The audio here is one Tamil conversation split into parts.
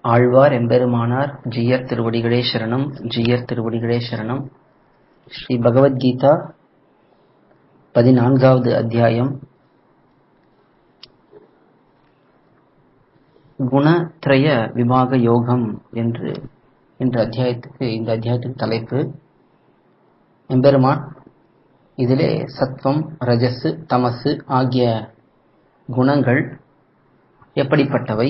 ஆழ்வார் எம்பெருமானார் ஜீயர் திருவடிகளே சரணம் ஜீயர் திருவடிகளே சரணம் ஸ்ரீ பகவத்கீதா பதினான்காவது அத்தியாயம் குணத்ரய விபாக யோகம் என்று இந்த அத்தியாயத்துக்கு இந்த அத்தியாயத்துக்கு தலைப்பு எம்பெருமான் இதிலே சத்வம் ரஜசு தமசு ஆகிய குணங்கள் எப்படிப்பட்டவை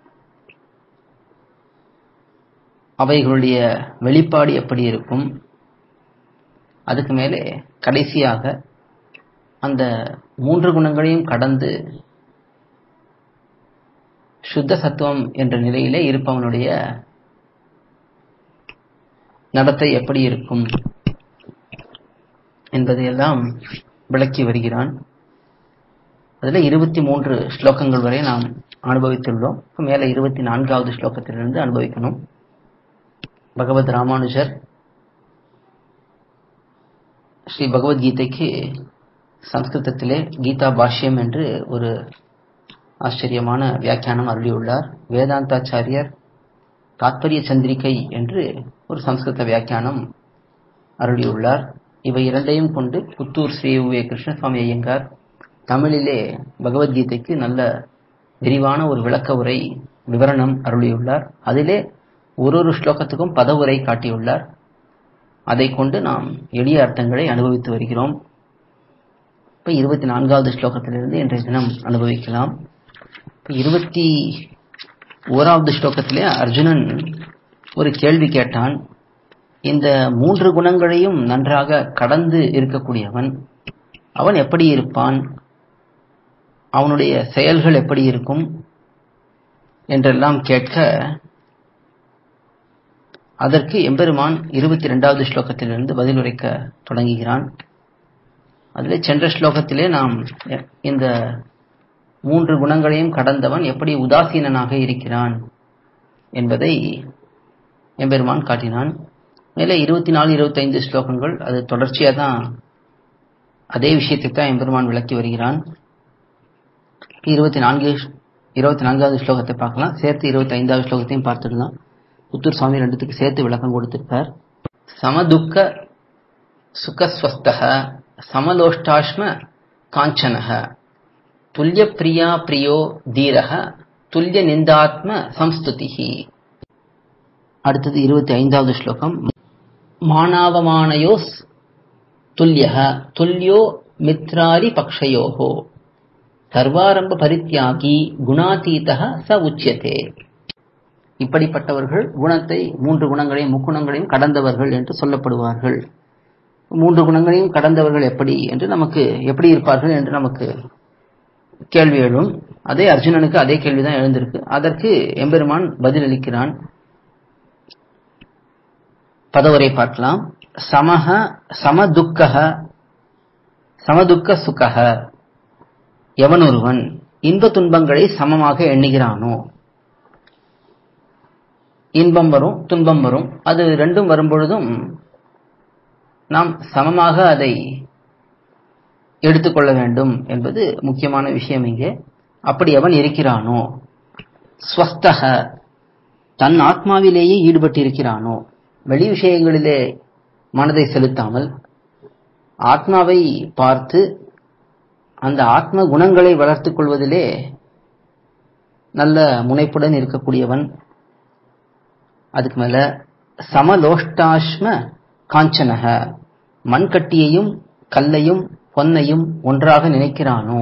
அவைகளுடைய வெளிப்பாடு எப்படி இருக்கும் அதுக்கு மேலே கடைசியாக அந்த மூன்று குணங்களையும் கடந்து சுத்த சத்துவம் என்ற நிலையிலே இருப்பவனுடைய நடத்தை எப்படி இருக்கும் என்பதையெல்லாம் விளக்கி வருகிறான் அதில் இருபத்தி மூன்று ஸ்லோகங்கள் வரை நாம் அனுபவித்துள்ளோம் மேலே இருபத்தி நான்காவது ஸ்லோகத்திலிருந்து அனுபவிக்கணும் பகவத் ராமானுஜர் ஸ்ரீ பகவத்கீதைக்கு சம்ஸ்கிருதத்திலே கீதா பாஷ்யம் என்று ஒரு ஆச்சரியமான வியாக்கியானம் அருளியுள்ளார் வேதாந்தாச்சாரியர் தாத்பரிய சந்திரிகை என்று ஒரு சம்ஸ்கிருத வியாக்கியானம் அருளியுள்ளார் இவை இரண்டையும் கொண்டு புத்தூர் ஸ்ரீ உவே கிருஷ்ணசுவாமி ஐயங்கார் தமிழிலே பகவத்கீதைக்கு நல்ல விரிவான ஒரு விளக்க உரை விவரணம் அருளியுள்ளார் அதிலே ஒரு ஒரு ஸ்லோகத்துக்கும் பதவுரை காட்டியுள்ளார் அதை கொண்டு நாம் எளிய அர்த்தங்களை அனுபவித்து வருகிறோம் இப்போ இருபத்தி நான்காவது ஸ்லோகத்திலிருந்து இன்றைய தினம் அனுபவிக்கலாம் இப்போ இருபத்தி ஓராவது ஸ்லோகத்திலே அர்ஜுனன் ஒரு கேள்வி கேட்டான் இந்த மூன்று குணங்களையும் நன்றாக கடந்து இருக்கக்கூடியவன் அவன் எப்படி இருப்பான் அவனுடைய செயல்கள் எப்படி இருக்கும் என்றெல்லாம் கேட்க அதற்கு எம்பெருமான் இருபத்தி ரெண்டாவது ஸ்லோகத்திலிருந்து பதில் உரைக்க தொடங்குகிறான் அதில் சென்ற ஸ்லோகத்திலே நாம் இந்த மூன்று குணங்களையும் கடந்தவன் எப்படி உதாசீனனாக இருக்கிறான் என்பதை எம்பெருமான் காட்டினான் மேலே இருபத்தி நாலு இருபத்தைந்து ஸ்லோகங்கள் அது தொடர்ச்சியாக தான் அதே விஷயத்தை தான் எம்பெருமான் விளக்கி வருகிறான் இருபத்தி நான்கு இருபத்தி நான்காவது ஸ்லோகத்தை பார்க்கலாம் சேர்த்து இருபத்தி ஐந்தாவது ஸ்லோகத்தையும் பார்த்துடலாம் புத்தூர் சுவாமி ரெண்டுத்துக்கு சேர்த்து விளக்கம் கொடுத்திருக்கார் சமதுக்க சுகஸ்வஸ்தக சமலோஷ்டாஷ்ம காஞ்சனக துல்லிய பிரியா பிரியோ தீரக துல்லிய நிந்தாத்ம சம்ஸ்துதிஹி அடுத்தது இருபத்தி ஐந்தாவது ஸ்லோகம் மானாவமானயோஸ் துல்லியக துல்லியோ மித்ராரி பக்ஷயோகோ சர்வாரம்ப பரித்தியாகி குணாதீதக ச உச்சியதே இப்படிப்பட்டவர்கள் குணத்தை மூன்று குணங்களையும் முக்குணங்களையும் கடந்தவர்கள் என்று சொல்லப்படுவார்கள் மூன்று குணங்களையும் கடந்தவர்கள் எப்படி என்று நமக்கு எப்படி இருப்பார்கள் என்று நமக்கு கேள்வி எழும் அதே அர்ஜுனனுக்கு அதே கேள்விதான் எழுந்திருக்கு அதற்கு எம்பெருமான் பதிலளிக்கிறான் பதவரை பார்க்கலாம் சமஹ சமதுக்கக சமதுக்க சுகக எவனொருவன் இன்ப துன்பங்களை சமமாக எண்ணுகிறானோ இன்பம் வரும் துன்பம் வரும் அது ரெண்டும் வரும்பொழுதும் நாம் சமமாக அதை எடுத்துக்கொள்ள வேண்டும் என்பது முக்கியமான விஷயம் இங்கே அப்படி அவன் இருக்கிறானோ ஸ்வஸ்தக தன் ஆத்மாவிலேயே ஈடுபட்டிருக்கிறானோ வெளி விஷயங்களிலே மனதை செலுத்தாமல் ஆத்மாவை பார்த்து அந்த ஆத்ம குணங்களை வளர்த்துக் கொள்வதிலே நல்ல முனைப்புடன் இருக்கக்கூடியவன் அதுக்கு மேல சமலோஷ்டாஷ்ம காஞ்சனக மண்கட்டியையும் கல்லையும் பொன்னையும் ஒன்றாக நினைக்கிறானோ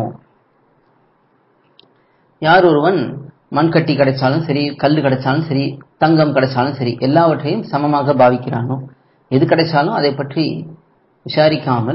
யார் ஒருவன் மண்கட்டி கிடைச்சாலும் சரி கல் கிடைச்சாலும் சரி தங்கம் கிடைச்சாலும் சரி எல்லாவற்றையும் சமமாக பாவிக்கிறானோ எது கிடைச்சாலும் அதை பற்றி விசாரிக்காமல்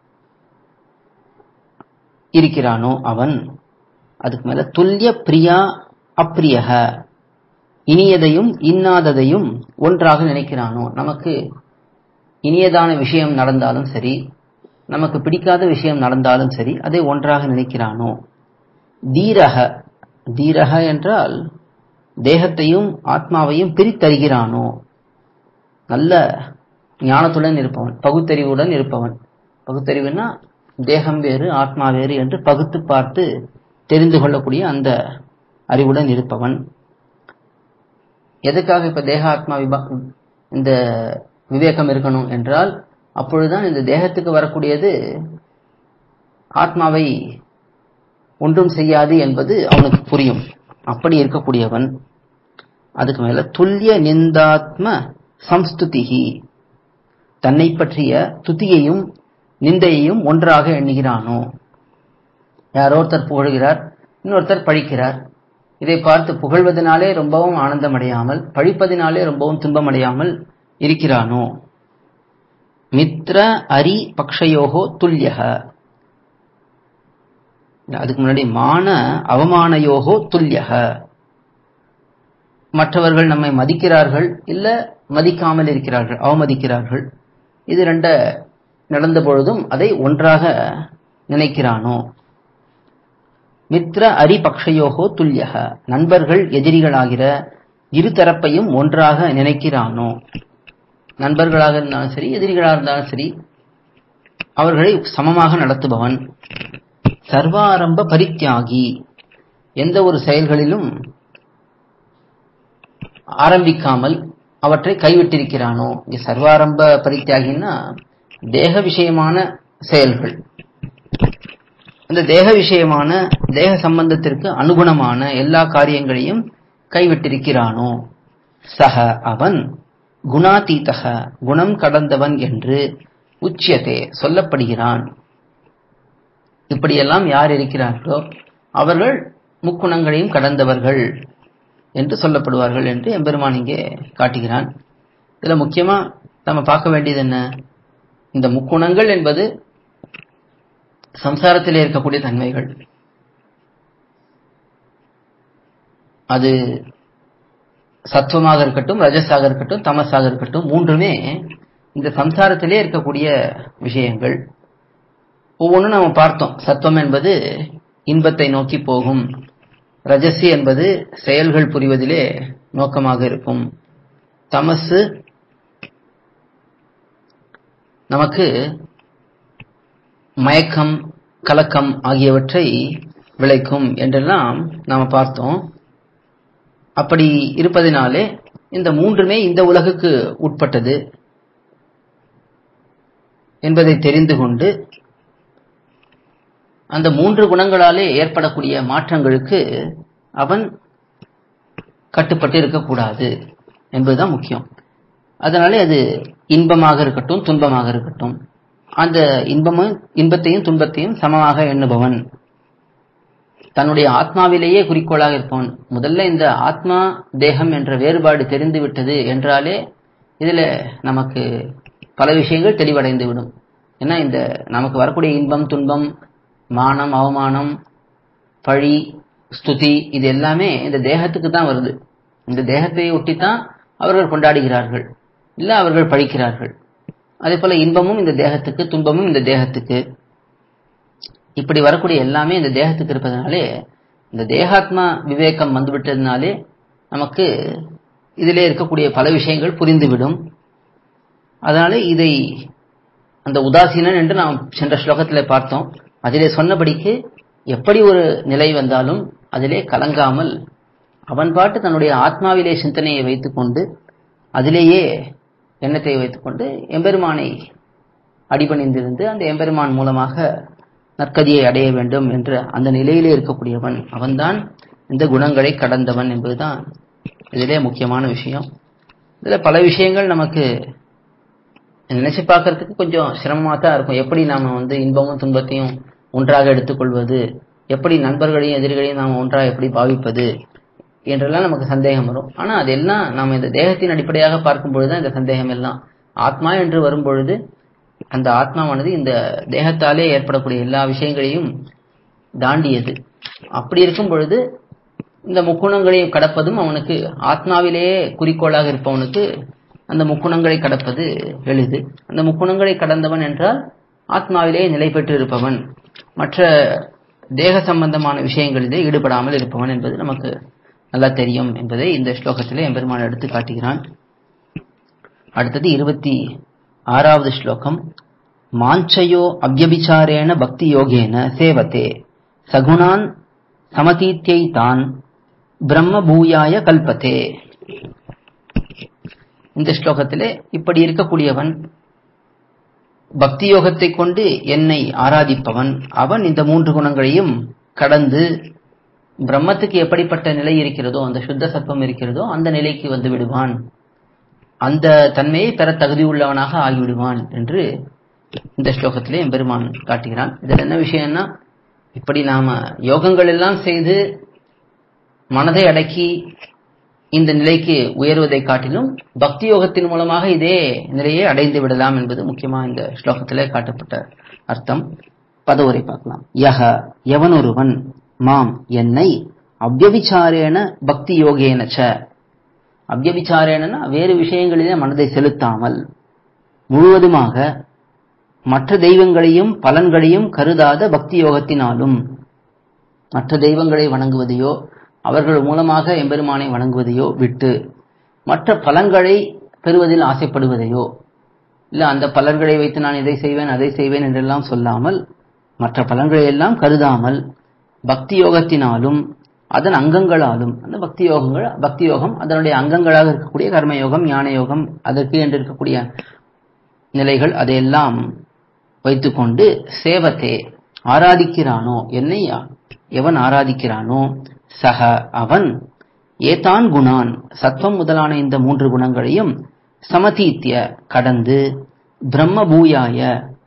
இருக்கிறானோ அவன் அதுக்கு மேல துல்லிய பிரியா அப்பிரியக இனியதையும் இன்னாததையும் ஒன்றாக நினைக்கிறானோ நமக்கு இனியதான விஷயம் நடந்தாலும் சரி நமக்கு பிடிக்காத விஷயம் நடந்தாலும் சரி அதை ஒன்றாக நினைக்கிறானோ தீரக தீரக என்றால் தேகத்தையும் ஆத்மாவையும் பிரித்தறிகிறானோ நல்ல ஞானத்துடன் இருப்பவன் பகுத்தறிவுடன் இருப்பவன் பகுத்தறிவுனா தேகம் வேறு ஆத்மா வேறு என்று பகுத்து பார்த்து தெரிந்து கொள்ளக்கூடிய அந்த அறிவுடன் இருப்பவன் எதுக்காக இப்ப தேக ஆத்மா விபா இந்த விவேகம் இருக்கணும் என்றால் அப்பொழுதுதான் இந்த தேகத்துக்கு வரக்கூடியது ஆத்மாவை ஒன்றும் செய்யாது என்பது அவனுக்கு புரியும் அப்படி இருக்கக்கூடியவன் அதுக்கு மேல துல்லிய நிந்தாத்ம சம்ஸ்துதிகி தன்னை பற்றிய துதியையும் நிந்தையையும் ஒன்றாக எண்ணுகிறானோ யாரோ ஒருத்தர் புகழ்கிறார் இன்னொருத்தர் பழிக்கிறார் இதை பார்த்து புகழ்வதனாலே ரொம்பவும் ஆனந்தம் அடையாமல் பழிப்பதினாலே ரொம்பவும் துன்பம் அடையாமல் இருக்கிறானோ மித்ர அரி பக்ஷயோகோ துல்லியக அதுக்கு முன்னாடி மான அவமானயோகோ துல்லியக மற்றவர்கள் நம்மை மதிக்கிறார்கள் இல்ல மதிக்காமல் இருக்கிறார்கள் அவமதிக்கிறார்கள் இது ரெண்ட நடந்த பொழுதும் அதை ஒன்றாக நினைக்கிறானோ மித்ர அரிபக்ஷயோகோ துல்லியக நண்பர்கள் எதிரிகளாகிற இரு தரப்பையும் ஒன்றாக நினைக்கிறானோ நண்பர்களாக இருந்தாலும் சரி எதிரிகளாக இருந்தாலும் சரி அவர்களை சமமாக நடத்துபவன் சர்வாரம்ப பரித்தியாகி எந்த ஒரு செயல்களிலும் ஆரம்பிக்காமல் அவற்றை கைவிட்டிருக்கிறானோ இங்க சர்வாரம்ப பரித்தியாகின்னா தேக விஷயமான செயல்கள் அந்த தேக விஷயமான தேக சம்பந்தத்திற்கு அனுகுணமான எல்லா காரியங்களையும் கைவிட்டிருக்கிறானோ சக அவன் குணாதீதக குணம் கடந்தவன் என்று உச்சியத்தே சொல்லப்படுகிறான் இப்படியெல்லாம் யார் இருக்கிறார்களோ அவர்கள் முக்குணங்களையும் கடந்தவர்கள் என்று சொல்லப்படுவார்கள் என்று எம்பெருமான் இங்கே காட்டுகிறான் இதுல முக்கியமா நம்ம பார்க்க வேண்டியது என்ன இந்த முக்குணங்கள் என்பது சம்சாரத்திலே இருக்கக்கூடிய தன்மைகள் அது சத்துவமாக இருக்கட்டும் ரஜஸாக இருக்கட்டும் தமஸாக இருக்கட்டும் மூன்றுமே இந்த சம்சாரத்திலே இருக்கக்கூடிய விஷயங்கள் ஒவ்வொன்றும் நம்ம பார்த்தோம் சத்துவம் என்பது இன்பத்தை நோக்கி போகும் ரஜசி என்பது செயல்கள் புரிவதிலே நோக்கமாக இருக்கும் தமசு நமக்கு மயக்கம் கலக்கம் ஆகியவற்றை விளைக்கும் என்றெல்லாம் நாம பார்த்தோம் அப்படி இருப்பதினாலே இந்த மூன்றுமே இந்த உலகுக்கு உட்பட்டது என்பதை தெரிந்து கொண்டு அந்த மூன்று குணங்களாலே ஏற்படக்கூடிய மாற்றங்களுக்கு அவன் கட்டுப்பட்டு இருக்கக்கூடாது என்பதுதான் முக்கியம் அதனாலே அது இன்பமாக இருக்கட்டும் துன்பமாக இருக்கட்டும் அந்த இன்பமும் இன்பத்தையும் துன்பத்தையும் சமமாக எண்ணுபவன் தன்னுடைய ஆத்மாவிலேயே குறிக்கோளாக இருப்பவன் முதல்ல இந்த ஆத்மா தேகம் என்ற வேறுபாடு தெரிந்து விட்டது என்றாலே இதுல நமக்கு பல விஷயங்கள் தெளிவடைந்து விடும் ஏன்னா இந்த நமக்கு வரக்கூடிய இன்பம் துன்பம் மானம் அவமானம் பழி ஸ்துதி இது எல்லாமே இந்த தேகத்துக்கு தான் வருது இந்த தேகத்தை ஒட்டித்தான் அவர்கள் கொண்டாடுகிறார்கள் இல்ல அவர்கள் பழிக்கிறார்கள் அதே போல இன்பமும் இந்த தேகத்துக்கு துன்பமும் இந்த தேகத்துக்கு இப்படி வரக்கூடிய எல்லாமே இந்த தேகத்துக்கு இருப்பதனாலே இந்த தேகாத்மா விவேகம் வந்துவிட்டதுனாலே நமக்கு இதிலே இருக்கக்கூடிய பல விஷயங்கள் புரிந்துவிடும் அதனால இதை அந்த உதாசீனன் என்று நாம் சென்ற ஸ்லோகத்தில் பார்த்தோம் அதிலே சொன்னபடிக்கு எப்படி ஒரு நிலை வந்தாலும் அதிலே கலங்காமல் அவன் பாட்டு தன்னுடைய ஆத்மாவிலே சிந்தனையை வைத்துக்கொண்டு அதிலேயே எண்ணத்தை வைத்துக்கொண்டு எம்பெருமானை அடிபணிந்திருந்து அந்த எம்பெருமான் மூலமாக நற்கதியை அடைய வேண்டும் என்ற அந்த நிலையிலே இருக்கக்கூடியவன் அவன்தான் இந்த குணங்களை கடந்தவன் என்பதுதான் இதிலே முக்கியமான விஷயம் இதுல பல விஷயங்கள் நமக்கு நினைச்சு பார்க்கறதுக்கு கொஞ்சம் சிரமமா தான் இருக்கும் எப்படி நாம வந்து இன்பமும் துன்பத்தையும் ஒன்றாக எடுத்துக்கொள்வது எப்படி நண்பர்களையும் எதிரிகளையும் நாம் ஒன்றாக எப்படி பாவிப்பது என்றெல்லாம் நமக்கு சந்தேகம் வரும் ஆனா அதெல்லாம் நாம் இந்த தேகத்தின் அடிப்படையாக பார்க்கும் பொழுதுதான் இந்த சந்தேகம் எல்லாம் ஆத்மா என்று வரும் பொழுது அந்த ஆத்மாவானது இந்த தேகத்தாலே ஏற்படக்கூடிய எல்லா விஷயங்களையும் தாண்டியது அப்படி இருக்கும் பொழுது இந்த முக்குணங்களையும் கடப்பதும் அவனுக்கு ஆத்மாவிலேயே குறிக்கோளாக இருப்பவனுக்கு அந்த முக்குணங்களை கடப்பது எளிது அந்த முக்குணங்களை கடந்தவன் என்றால் ஆத்மாவிலே நிலை பெற்று இருப்பவன் மற்ற தேக சம்பந்தமான விஷயங்களிலே ஈடுபடாமல் இருப்பவன் என்பது நமக்கு நல்லா தெரியும் என்பதை இந்த ஸ்லோகத்திலே எம்பெருமான் எடுத்து காட்டுகிறான் அடுத்தது இருபத்தி ஆறாவது ஸ்லோகம் மாஞ்சயோ அவ்யபிச்சாரேண பக்தி யோகேன சேவத்தே சகுணான் சமதீத்தியை தான் பிரம்ம பூயாய கல்பத்தே இந்த ஸ்லோகத்திலே இப்படி இருக்கக்கூடியவன் பக்தி யோகத்தை கொண்டு என்னை ஆராதிப்பவன் அவன் இந்த மூன்று குணங்களையும் கடந்து பிரம்மத்துக்கு எப்படிப்பட்ட நிலை இருக்கிறதோ அந்த சுத்த சத்துவம் இருக்கிறதோ அந்த நிலைக்கு வந்து விடுவான் அந்த தன்மையை பெற தகுதியுள்ளவனாக ஆகிவிடுவான் என்று இந்த ஸ்லோகத்திலே எம்பெருமான் காட்டுகிறான் இதுல என்ன விஷயம்னா இப்படி நாம யோகங்கள் எல்லாம் செய்து மனதை அடக்கி இந்த நிலைக்கு உயர்வதை காட்டிலும் பக்தி யோகத்தின் மூலமாக இதே நிலையை அடைந்து விடலாம் என்பது முக்கியமா இந்த ஸ்லோகத்திலே காட்டப்பட்ட அர்த்தம் பதவுரை பார்க்கலாம் யக எவனொருவன் மாம் என்னை அவ்வவிச்சாரேன பக்தி யோகேன ச அவ்வவிச்சாரேனா வேறு விஷயங்களிலே மனதை செலுத்தாமல் முழுவதுமாக மற்ற தெய்வங்களையும் பலன்களையும் கருதாத பக்தி யோகத்தினாலும் மற்ற தெய்வங்களை வணங்குவதையோ அவர்கள் மூலமாக எம்பெருமானை வணங்குவதையோ விட்டு மற்ற பலன்களை பெறுவதில் ஆசைப்படுவதையோ இல்ல அந்த பலன்களை வைத்து நான் இதை செய்வேன் அதை செய்வேன் என்றெல்லாம் சொல்லாமல் மற்ற பலன்களை எல்லாம் கருதாமல் பக்தி யோகத்தினாலும் அதன் அங்கங்களாலும் அந்த பக்தி யோகங்கள் பக்தி யோகம் அதனுடைய அங்கங்களாக இருக்கக்கூடிய கர்மயோகம் ஞான யோகம் அதற்கு என்று இருக்கக்கூடிய நிலைகள் அதையெல்லாம் வைத்துக்கொண்டு சேவத்தே ஆராதிக்கிறானோ என்னை எவன் ஆராதிக்கிறானோ சக அவன் ஏதான் குணான் சத்வம் முதலான இந்த மூன்று குணங்களையும் சமதீத்திய கடந்து பிரம்ம பூயாய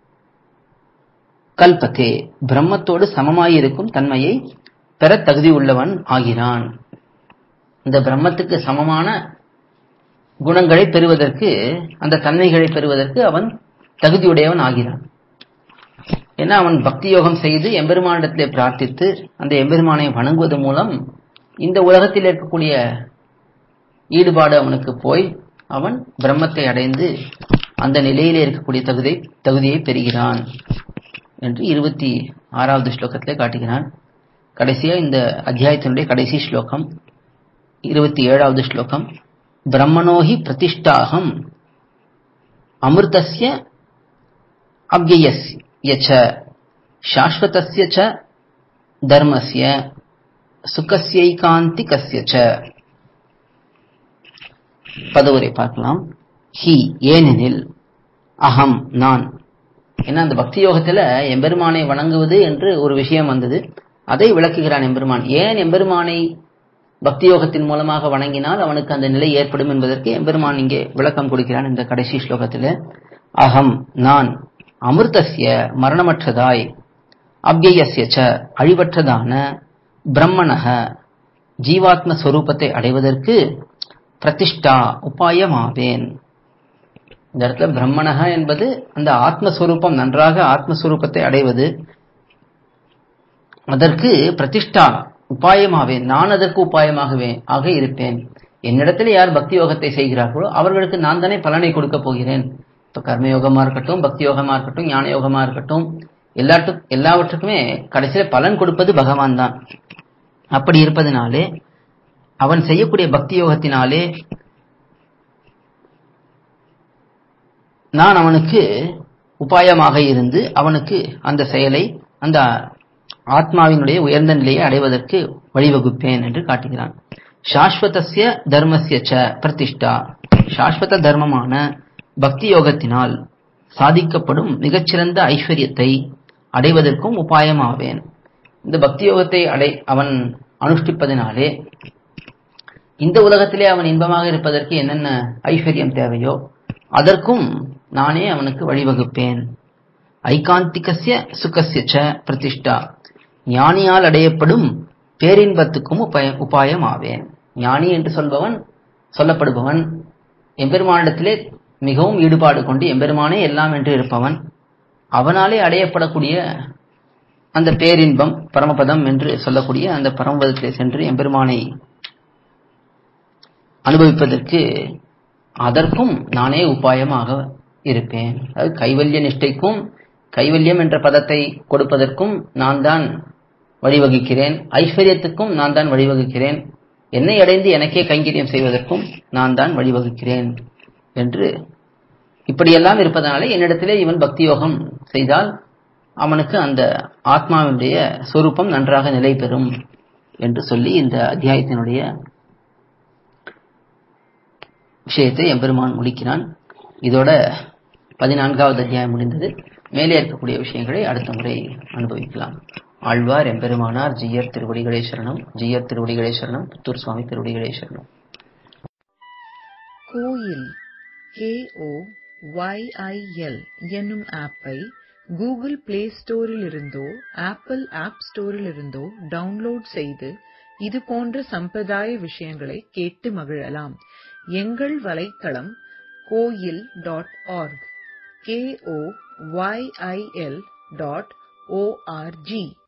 கல்பத்தே பிரம்மத்தோடு சமமாயிருக்கும் தன்மையை பெற தகுதி உள்ளவன் ஆகிறான் இந்த பிரம்மத்துக்கு சமமான குணங்களை பெறுவதற்கு அந்த தன்மைகளை பெறுவதற்கு அவன் தகுதியுடையவன் ஆகிறான் ஏன்னா அவன் பக்தி யோகம் செய்து எம்பெருமானிடத்திலே பிரார்த்தித்து அந்த எம்பெருமானை வணங்குவது மூலம் இந்த உலகத்தில் இருக்கக்கூடிய ஈடுபாடு அவனுக்கு போய் அவன் பிரம்மத்தை அடைந்து அந்த நிலையிலே இருக்கக்கூடிய தகுதி தகுதியை பெறுகிறான் என்று இருபத்தி ஆறாவது ஸ்லோகத்திலே காட்டுகிறான் கடைசியா இந்த அத்தியாயத்தினுடைய கடைசி ஸ்லோகம் இருபத்தி ஏழாவது ஸ்லோகம் பிரம்மணோஹி பிரதிஷ்டாகம் அமிர்தஸ்ய அவ்யயஸ்ய ச சாஸ்வதஸ்ய ச தர்மஸ்ய சுகஸ்யைகாந்திகஸ்ய ச பதவுரை பார்க்கலாம் ஹி ஏனெனில் அகம் நான் ஏன்னா அந்த பக்தி யோகத்துல எம்பெருமானை வணங்குவது என்று ஒரு விஷயம் வந்தது அதை விளக்குகிறான் எம்பெருமான் ஏன் எம்பெருமானை பக்தி யோகத்தின் மூலமாக வணங்கினால் அவனுக்கு அந்த நிலை ஏற்படும் என்பதற்கு எம்பெருமான் இங்கே விளக்கம் கொடுக்கிறான் இந்த கடைசி ஸ்லோகத்தில் அகம் நான் அமிர்தஸ்ய மரணமற்றதாய் அவ்யயஸ்ய ச அழிவற்றதான பிரம்மணக ஜீவாத்ம ஸ்வரூபத்தை அடைவதற்கு பிரதிஷ்டா உபாயமாவேன் இந்த இடத்துல பிரம்மணக என்பது அந்த ஆத்மஸ்வரூபம் நன்றாக ஆத்மஸ்வரூபத்தை அடைவது அதற்கு பிரதிஷ்டா உபாயமாவேன் நான் அதற்கு உபாயமாகவேன் ஆக இருப்பேன் என்னிடத்தில் யார் பக்தி யோகத்தை செய்கிறார்களோ அவர்களுக்கு நான் தானே பலனை கொடுக்க போகிறேன் இப்ப கர்மயோகமா இருக்கட்டும் பக்தி யோகமா இருக்கட்டும் ஞான யோகமா இருக்கட்டும் எல்லாட்டு எல்லாவற்றுக்குமே கடைசியில பலன் கொடுப்பது பகவான் தான் அப்படி இருப்பதனாலே அவன் செய்யக்கூடிய பக்தி யோகத்தினாலே நான் அவனுக்கு உபாயமாக இருந்து அவனுக்கு அந்த செயலை அந்த ஆத்மாவினுடைய உயர்ந்த நிலையை அடைவதற்கு வழிவகுப்பேன் என்று காட்டுகிறான் சாஸ்வதஸ்ய தர்மஸ்ய ச பிரதிஷ்டா சாஸ்வத தர்மமான பக்தி யோகத்தினால் சாதிக்கப்படும் மிகச்சிறந்த ஐஸ்வர்யத்தை அடைவதற்கும் உபாயமாவேன் இந்த பக்தி யோகத்தை அடை அவன் அனுஷ்டிப்பதினாலே இந்த உலகத்திலே அவன் இன்பமாக இருப்பதற்கு என்னென்ன ஐஸ்வர்யம் தேவையோ அதற்கும் நானே அவனுக்கு வழிவகுப்பேன் ஐகாந்திகசிய சுகசிய ச பிரதிஷ்டா ஞானியால் அடையப்படும் பேரின்பத்துக்கும் உபாய உபாயம் ஆவேன் ஞானி என்று சொல்பவன் சொல்லப்படுபவன் எம்பெருமானிடத்திலே மிகவும் ஈடுபாடு கொண்டு எம்பெருமானே எல்லாம் என்று இருப்பவன் அவனாலே அடையப்படக்கூடிய அந்த பேரின்பம் பரமபதம் என்று சொல்லக்கூடிய அந்த பரமபதத்திலே சென்று எம்பெருமானை அனுபவிப்பதற்கு அதற்கும் நானே உபாயமாக இருப்பேன் அதாவது கைவல்ய நிஷ்டைக்கும் கைவல்யம் என்ற பதத்தை கொடுப்பதற்கும் நான் தான் வழிவகுக்கிறேன் ஐஸ்வர்யத்துக்கும் நான் தான் வழிவகுக்கிறேன் என்னை அடைந்து எனக்கே கைங்கரியம் செய்வதற்கும் நான் தான் வழிவகுக்கிறேன் என்று இப்படியெல்லாம் இருப்பதனாலே என்னிடத்திலே இவன் பக்தி யோகம் செய்தால் அவனுக்கு அந்த ஆத்மாவினுடைய சொரூபம் நன்றாக நிலை பெறும் என்று சொல்லி இந்த அத்தியாயத்தினுடைய விஷயத்தை எம்பெருமான் முடிக்கிறான் இதோட பதினான்காவது அத்தியாயம் முடிந்தது மேலே இருக்கக்கூடிய விஷயங்களை அடுத்த முறை அனுபவிக்கலாம் ஆழ்வார் எம்பெருமானார் ஜியர் திருவடிகளே சரணம் ஜியர் திருவடிகளே சரணம் புத்தூர் சுவாமி திருவடிகளே சரணம் கோயில் கேஓ ஒய்ஐஎல் என்னும் ஆப்பை கூகுள் பிளே ஸ்டோரிலிருந்தோ ஆப்பிள் ஆப் ஸ்டோரிலிருந்தோ டவுன்லோட் செய்து இது போன்ற சம்பிரதாய விஷயங்களை கேட்டு மகிழலாம் எங்கள் வலைத்தளம் Koyil dot org K O Y I L dot O R G